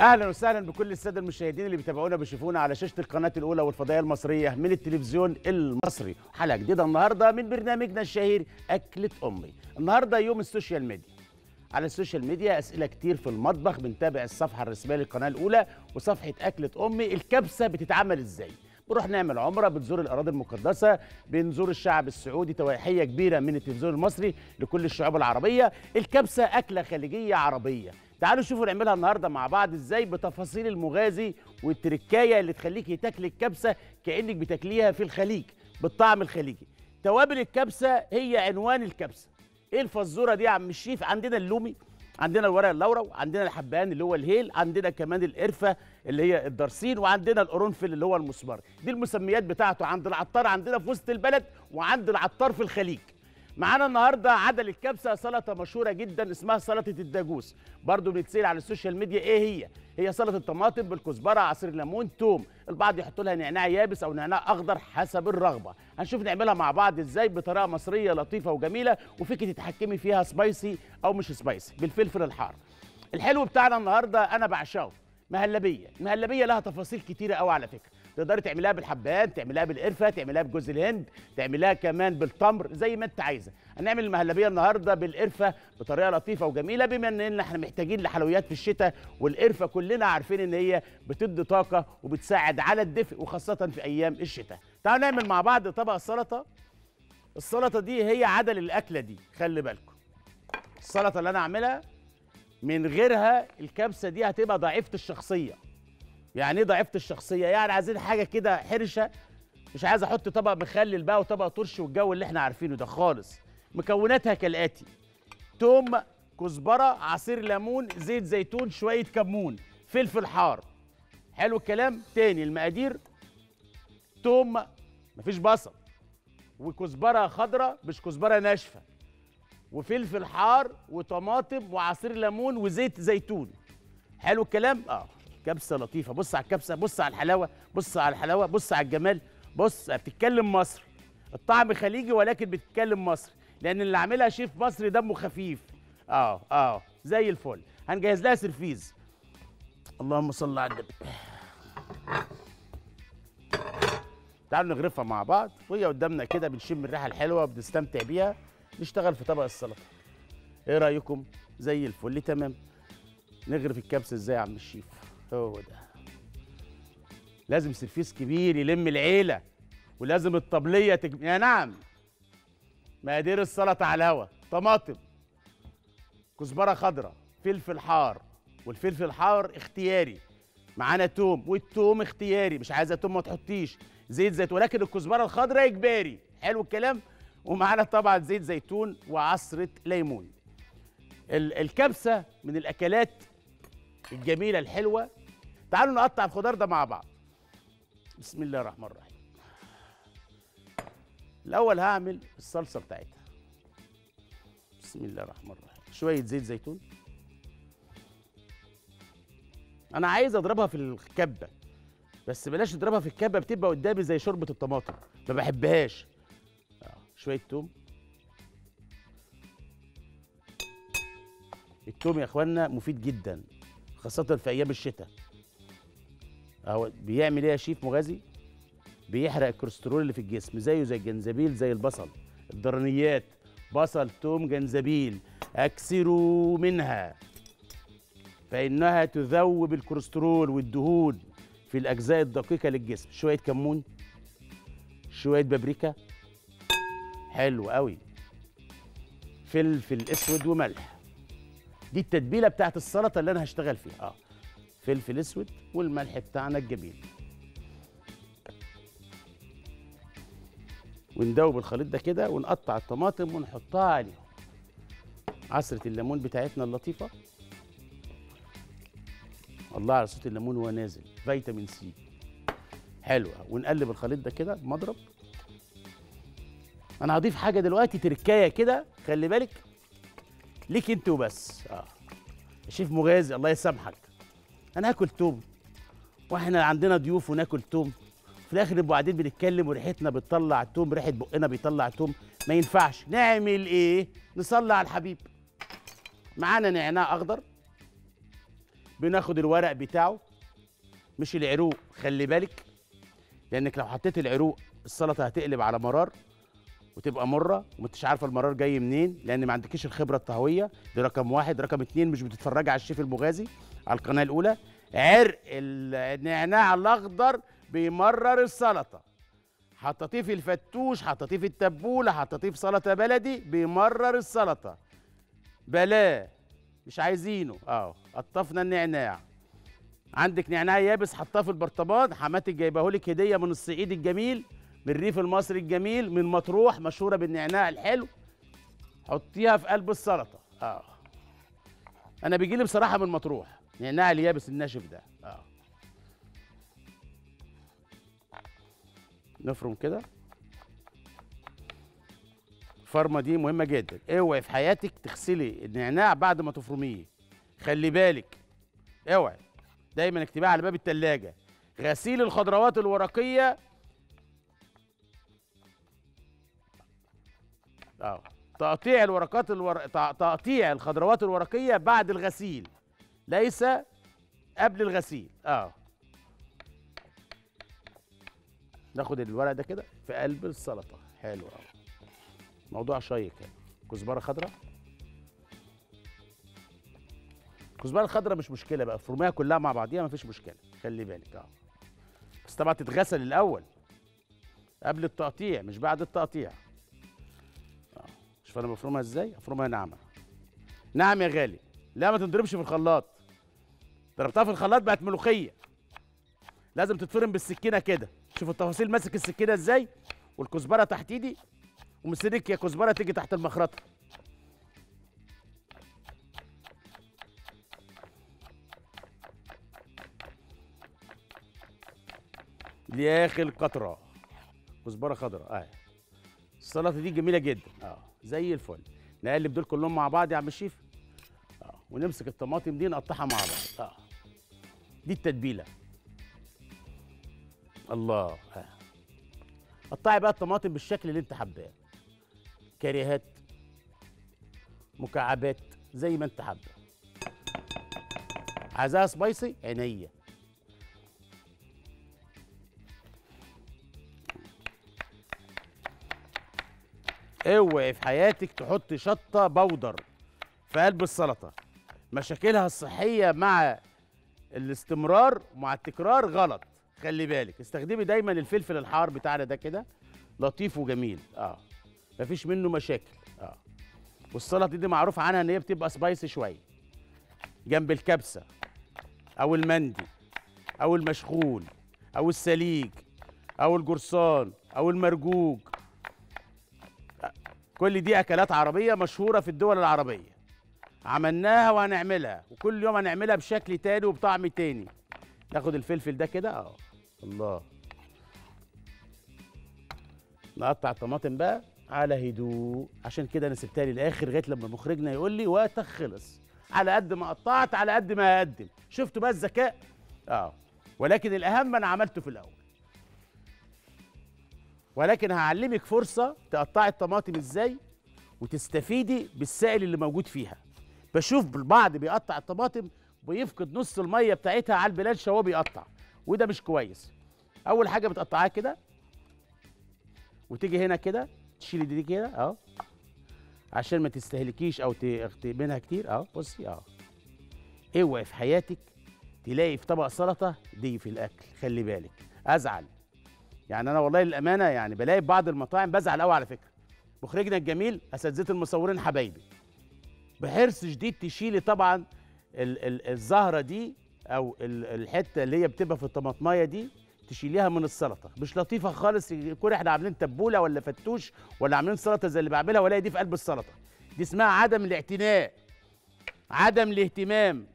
اهلا وسهلا بكل الساده المشاهدين اللي بيتابعونا بيشوفونا على شاشه القناه الاولى والفضائيه المصريه من التلفزيون المصري حلقه جديده النهارده من برنامجنا الشهير اكله امي النهارده يوم السوشيال ميديا على السوشيال ميديا اسئله كتير في المطبخ بنتابع الصفحه الرسميه للقناه الاولى وصفحه اكله امي الكبسه بتتعمل ازاي بنروح نعمل عمره بنزور الاراضي المقدسه بنزور الشعب السعودي تحيه كبيره من التلفزيون المصري لكل الشعوب العربيه الكبسه اكله خليجيه عربيه تعالوا شوفوا نعملها النهارده مع بعض ازاي بتفاصيل المغازي والتركايه اللي تخليكي تاكلي الكبسه كانك بتاكليها في الخليج بالطعم الخليجي توابل الكبسه هي عنوان الكبسه ايه الفزوره دي يا عم الشيف عندنا اللومي عندنا الورق اللورا عندنا الحبهان اللي هو الهيل عندنا كمان القرفه اللي هي الدرسين وعندنا القرنفل اللي هو المسمار دي المسميات بتاعته عند العطار عندنا في وسط البلد وعند العطار في الخليج معانا النهارده عدل الكبسه سلطه مشهوره جدا اسمها سلطه الداجوس برضو بنتسال على السوشيال ميديا ايه هي هي سلطه الطماطم بالكزبره عصير ليمون توم البعض يحطوا لها نعناع يابس او نعناع اخضر حسب الرغبه هنشوف نعملها مع بعض ازاي بطريقه مصريه لطيفه وجميله وفيك تتحكمي فيها سبايسي او مش سبايسي بالفلفل الحار الحلو بتاعنا النهارده انا بعشقه مهلبيه المهلبيه لها تفاصيل كتيره قوي على فكره تقدري تعمليها بالحبان تعمليها بالقرفه تعمليها بجوز الهند تعمليها كمان بالتمر زي ما انت عايزه هنعمل المهلبيه النهارده بالقرفه بطريقه لطيفه وجميله بما ان احنا محتاجين لحلويات في الشتاء والقرفه كلنا عارفين ان هي بتدي طاقه وبتساعد على الدفء وخاصه في ايام الشتاء تعالوا نعمل مع بعض طبق السلطه السلطه دي هي عدل الاكله دي خلي بالكم السلطه اللي انا اعملها من غيرها الكبسه دي هتبقى ضعيفه الشخصيه يعني ايه ضعيفه الشخصيه يعني عايزين حاجه كده حرشه مش عايز احط طبق مخلل بقى وطبق طرش والجو اللي احنا عارفينه ده خالص مكوناتها كالاتي توم كزبره عصير ليمون زيت زيتون شويه كمون فلفل حار حلو الكلام تاني المقادير توم مفيش بصل وكزبره خضراء مش كزبره ناشفه وفلفل حار وطماطم وعصير ليمون وزيت زيتون حلو الكلام اه كبسه لطيفه بص على الكبسه بص على الحلاوه بص على الحلاوه بص على الجمال بص بتتكلم مصر الطعم خليجي ولكن بتتكلم مصر لان اللي عاملها شيف مصري دمه خفيف اه اه زي الفل هنجهز لها سرفيز اللهم صل على النبي تعالوا نغرفها مع بعض وهي قدامنا كده بنشم الريحه الحلوه وبنستمتع بيها نشتغل في طبق السلطه ايه رايكم زي الفل تمام نغرف الكبسه ازاي يا عم الشيف هو ده لازم سرفيس كبير يلم العيله ولازم الطبليه تج... يا نعم مقادير السلطه على الهوا طماطم كزبره خضراء فلفل حار والفلفل الحار اختياري معانا توم والتوم اختياري مش عايزه توم ما تحطيش زيت زيت ولكن الكزبره الخضراء اجباري حلو الكلام ومعانا طبعا زيت زيتون وعصره ليمون ال- الكبسه من الاكلات الجميله الحلوه تعالوا نقطع الخضار ده مع بعض بسم الله الرحمن الرحيم الاول هعمل الصلصه بتاعتها بسم الله الرحمن الرحيم شويه زيت زيتون انا عايز اضربها في الكبه بس بلاش اضربها في الكبه بتبقى قدامي زي شوربه الطماطم ما بحبهاش آه، شويه توم التوم يا اخوانا مفيد جدا خاصة في أيام الشتاء أهو بيعمل إيه يا شيف مغازي؟ بيحرق الكوليسترول اللي في الجسم زيه زي الجنزبيل زي البصل الضرنيات بصل توم جنزبيل أكثروا منها فإنها تذوب الكوليسترول والدهون في الأجزاء الدقيقة للجسم شوية كمون شوية بابريكا حلو قوي فلفل اسود وملح دي التتبيله بتاعت السلطه اللي انا هشتغل فيها اه فلفل اسود والملح بتاعنا الجميل وندوب الخليط ده كده ونقطع الطماطم ونحطها عليهم عصرة الليمون بتاعتنا اللطيفة الله على صوت الليمون وهو نازل فيتامين سي حلوة ونقلب الخليط ده كده بمضرب انا هضيف حاجة دلوقتي تركاية كده خلي بالك ليك انت وبس اه شيف مغازي الله يسامحك انا هاكل توم واحنا عندنا ضيوف وناكل توم في الاخر نبقى قاعدين بنتكلم وريحتنا بتطلع توم ريحه بقنا بيطلع توم ما ينفعش نعمل ايه نصلي على الحبيب معانا نعناع اخضر بناخد الورق بتاعه مش العروق خلي بالك لانك لو حطيت العروق السلطه هتقلب على مرار وتبقى مره ومش عارفه المرار جاي منين لان ما عندكيش الخبره الطهويه دي رقم واحد رقم اتنين مش بتتفرجي على الشيف المغازي على القناه الاولى عرق النعناع الاخضر بيمرر السلطه حطيتيه في الفتوش حطيتيه في التبوله حطيتيه في سلطه بلدي بيمرر السلطه بلاه مش عايزينه اه قطفنا النعناع عندك نعناع يابس حطاه في البرطمان حماتك جايباه لك هديه من الصعيد الجميل من الريف المصري الجميل من مطروح مشهوره بالنعناع الحلو حطيها في قلب السلطه اه انا بيجي لي بصراحه من مطروح نعناع اليابس الناشف ده اه نفرم كده الفرمه دي مهمه جدا اوعي في حياتك تغسلي النعناع بعد ما تفرميه خلي بالك اوعي دايما اكتبيها على باب التلاجة غسيل الخضروات الورقيه اه تقطيع الورقات الور... تقطيع الخضروات الورقيه بعد الغسيل ليس قبل الغسيل اه ناخد الورق ده كده في قلب السلطه حلو قوي موضوع شيق يعني كزبره خضراء الكزبره الخضراء مش مشكله بقى فرميها كلها مع بعضيها مفيش مشكله خلي بالك اه بس طبعا تتغسل الاول قبل التقطيع مش بعد التقطيع اه شوف انا بفرمها ازاي افرمها ناعمه نعم يا غالي لا ما تنضربش في الخلاط ضربتها في الخلاط بقت ملوخيه لازم تتفرم بالسكينه كده شوف التفاصيل ماسك السكينه ازاي والكزبره تحت ايدي ومستنيك يا كزبره تيجي تحت المخرطه لاخر قطره كزبره خضراء اه السلطه دي جميله جدا اه زي الفل نقلب دول كلهم مع بعض يا عم الشيف اه ونمسك الطماطم دي نقطعها مع بعض اه دي التتبيله الله اه قطعي بقى الطماطم بالشكل اللي انت حباه كريهات مكعبات زي ما انت حابه عايزاها سبايسي عينيا اوعي في حياتك تحط شطه بودر في قلب السلطه مشاكلها الصحيه مع الاستمرار ومع التكرار غلط خلي بالك استخدمي دايما الفلفل الحار بتاعنا ده كده لطيف وجميل اه مفيش منه مشاكل اه والسلطه دي معروف عنها ان هي بتبقى سبايسي شويه جنب الكبسه او المندي او المشخول او السليج او الجرسان او المرجوج كل دي اكلات عربيه مشهوره في الدول العربيه عملناها وهنعملها وكل يوم هنعملها بشكل تاني وبطعم تاني ناخد الفلفل ده كده اه الله نقطع الطماطم بقى على هدوء عشان كده انا سبتها للاخر لغايه لما مخرجنا يقول لي وقتك خلص على قد ما قطعت على قد ما اقدم شفتوا بقى الذكاء اه ولكن الاهم انا عملته في الاول ولكن هعلمك فرصه تقطعي الطماطم ازاي وتستفيدي بالسائل اللي موجود فيها بشوف البعض بيقطع الطماطم ويفقد نص الميه بتاعتها على البلانشه وهو بيقطع وده مش كويس اول حاجه بتقطعها كده وتيجي هنا كده تشيلي دي كده اهو عشان ما تستهلكيش او تاخدي منها كتير اهو بصي اهو اوعي في حياتك تلاقي في طبق سلطه دي في الاكل خلي بالك ازعل يعني انا والله للامانه يعني بلاقي في بعض المطاعم بزعل قوي على فكره مخرجنا الجميل اساتذه المصورين حبايبي بحرص شديد تشيلي طبعا ال ال الزهره دي او ال الحته اللي هي بتبقى في الطماطمايه دي تشيليها من السلطه مش لطيفه خالص يكون احنا عاملين تبوله ولا فتوش ولا عاملين سلطه زي اللي بعملها ولا دي في قلب السلطه دي اسمها عدم الاعتناء عدم الاهتمام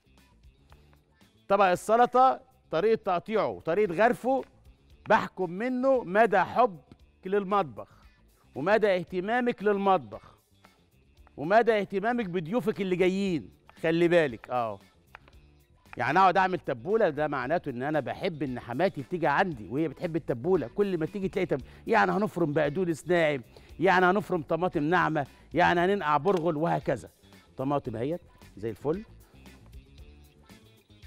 طبق السلطه طريقه تقطيعه طريقه غرفه بحكم منه مدى حبك للمطبخ ومدى اهتمامك للمطبخ ومدى اهتمامك بضيوفك اللي جايين خلي بالك اه يعني اقعد اعمل تبوله ده معناته ان انا بحب ان حماتي بتيجي عندي وهي بتحب التبوله كل ما تيجي تلاقي تب... يعني هنفرم بقدونس ناعم يعني هنفرم طماطم ناعمه يعني هننقع برغل وهكذا طماطم اهيت زي الفل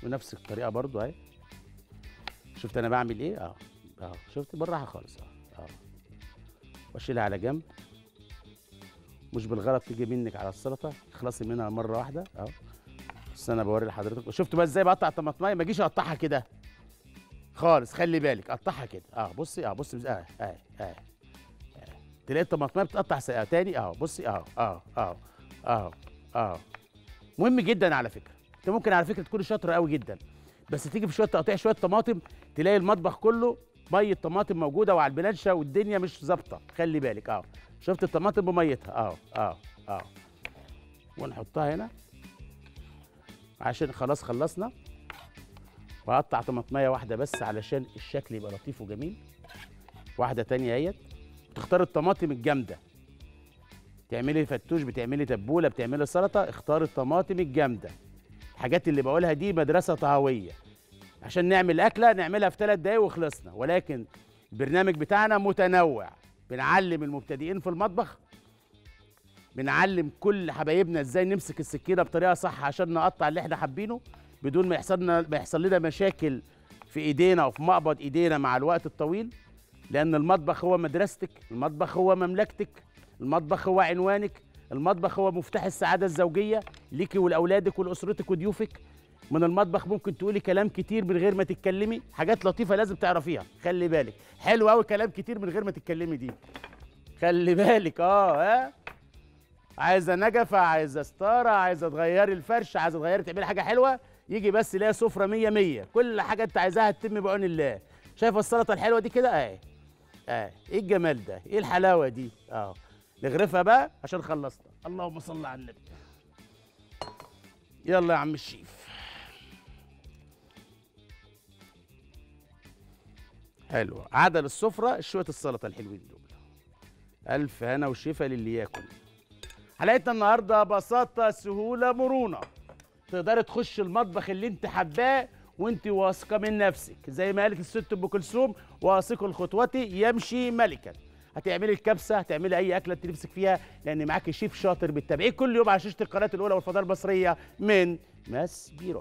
ونفس الطريقه برضو اهي شفت انا بعمل ايه اه اه شفت بالراحه خالص اه اه واشيلها على جنب مش بالغلط تيجي منك على السلطه اخلصي منها مره واحده اه بس انا بوري لحضرتك شفتوا بقى ازاي بقطع الطماطمايه ما اجيش اقطعها كده خالص خلي بالك قطعها كده اه بصي اه بصي اه اه اه تلاقي الطماطمايه بتقطع سقه تاني اهو بصي اهو اهو اهو اهو اهو مهم جدا على فكره انت ممكن على فكره تكون شاطره قوي جدا بس تيجي في شويه تقطيع شويه طماطم تلاقي المطبخ كله ميه طماطم موجوده وعلى البلانشه والدنيا مش ظابطه خلي بالك اهو شفت الطماطم بميتها اهو اهو اهو ونحطها هنا عشان خلاص خلصنا وهقطع طماطميه واحده بس علشان الشكل يبقى لطيف وجميل واحده تانية اهيت تختار الطماطم الجامده تعملي فتوش بتعملي تبوله بتعملي سلطه اختار الطماطم الجامده الحاجات اللي بقولها دي مدرسه طهويه عشان نعمل اكله نعملها في ثلاث دقايق وخلصنا ولكن البرنامج بتاعنا متنوع بنعلم المبتدئين في المطبخ بنعلم كل حبايبنا ازاي نمسك السكينه بطريقه صح عشان نقطع اللي احنا حابينه بدون ما يحصل لنا ما يحصل لنا مشاكل في ايدينا او في مقبض ايدينا مع الوقت الطويل لان المطبخ هو مدرستك المطبخ هو مملكتك المطبخ هو عنوانك المطبخ هو مفتاح السعاده الزوجيه ليكي ولاولادك ولاسرتك وضيوفك من المطبخ ممكن تقولي كلام كتير من غير ما تتكلمي حاجات لطيفه لازم تعرفيها خلي بالك حلو قوي كلام كتير من غير ما تتكلمي دي خلي بالك اه ها عايزه نجفه عايزه ستاره عايزه تغيري الفرش عايزه تغيري تعملي حاجه حلوه يجي بس يلاقي سفره 100 100 كل حاجه انت عايزاها تتم بعون الله شايفه السلطه الحلوه دي كده اهي اه ايه الجمال ده ايه الحلاوه دي اه نغرفها بقى عشان خلصنا اللهم صل على النبي يلا يا عم الشيف حلو عدل السفرة شوية السلطة الحلوين دول ألف هنا وشفا للي ياكل حلقتنا النهاردة بساطة سهولة مرونة تقدري تخش المطبخ اللي انت حباه وانت واثقة من نفسك زي ما قالت الست ام كلثوم واثق الخطوة يمشي ملكا هتعملي الكبسه هتعملي اي اكله انت نفسك فيها لان معاكي شيف شاطر بتتابعيه كل يوم على شاشه القناه الاولى والفضاء المصريه من ماس بيرو